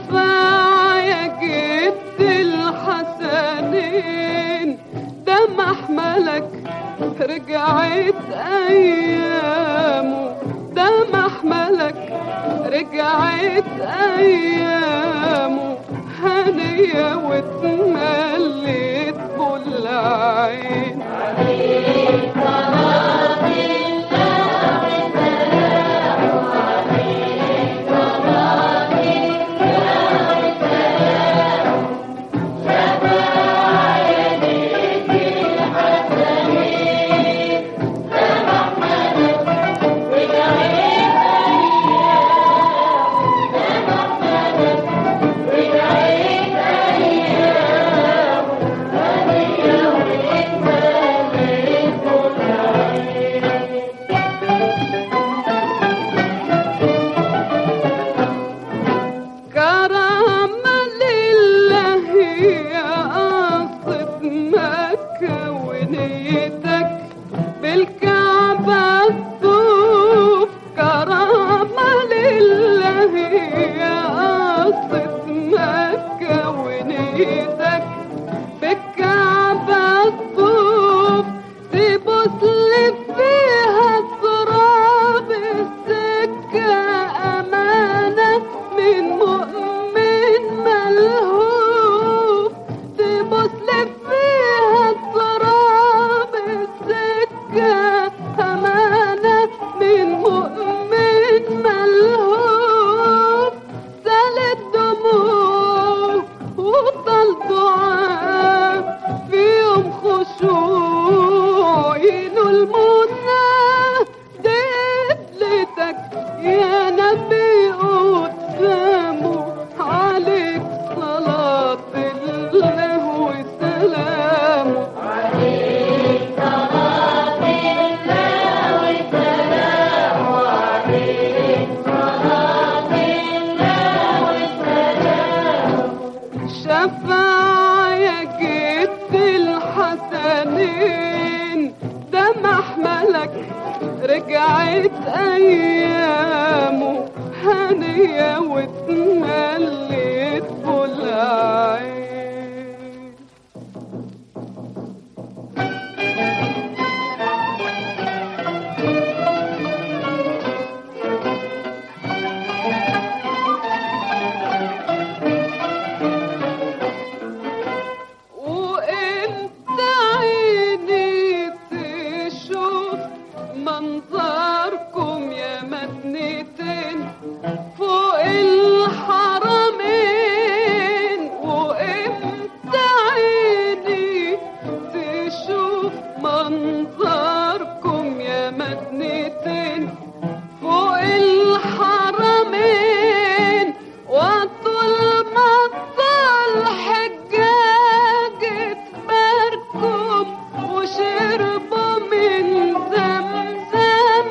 شفاعة جد الحسنين ده محملك رجعت أيامه ده محملك رجعت أيامه هنية واتمليت كل عين كرامة لله يا قصة مكة ونيتك بالكعبة تطوف كرامة لله يا قصة مكة ونيتك بالكعبة تطوف تبص لي فيها تراب السكة أمانة من مؤمن ملهوف تبص لي فيها تراب السكة أمانة من مؤمن ملهوف سال الدموع وطل دعاء في يوم خشوع ينو المنى دبلتك يا نبي قدامه عليك صلاة الله وسلامه شفاعة جد الحسنين ده محملك رجعت أيامه هنية واتمليت كل عين وانت عيني تشوف منظركم يا مدنتين فوق الحرمين وانت عيني تشوف منظركم يا مدنتين فوق الحرمين وطول ما طال حجاج اتباركم وشربوا من زمزم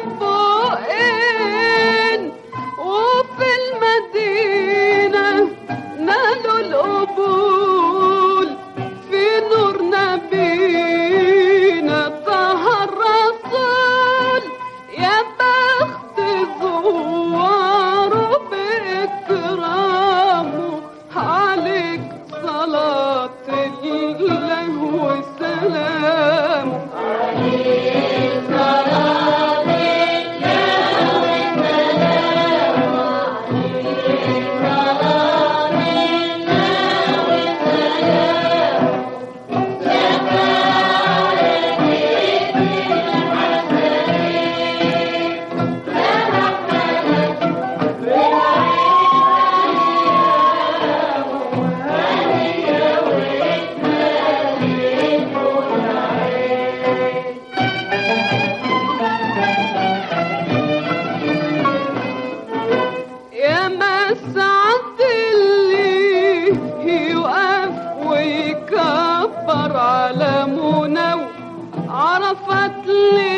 بقين وفي المدينة نالوا القبول في نور نبينا طه الرسول يا بخت زواره بإكرامه عليك صلاة الله وسلامه يا مسعد اللي يقف ويكبر على منو عرفت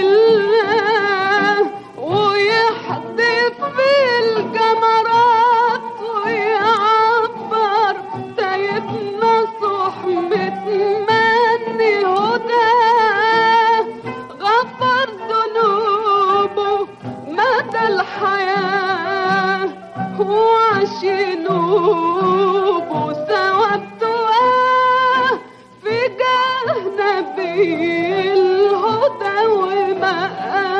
لله ويحدف بالجمرات ويعبر سيدنا صحبة مني هداه غفر ذنوبه مدى الحياة وعشنوب وثوابته آه في جاه نبي الهدى ومآه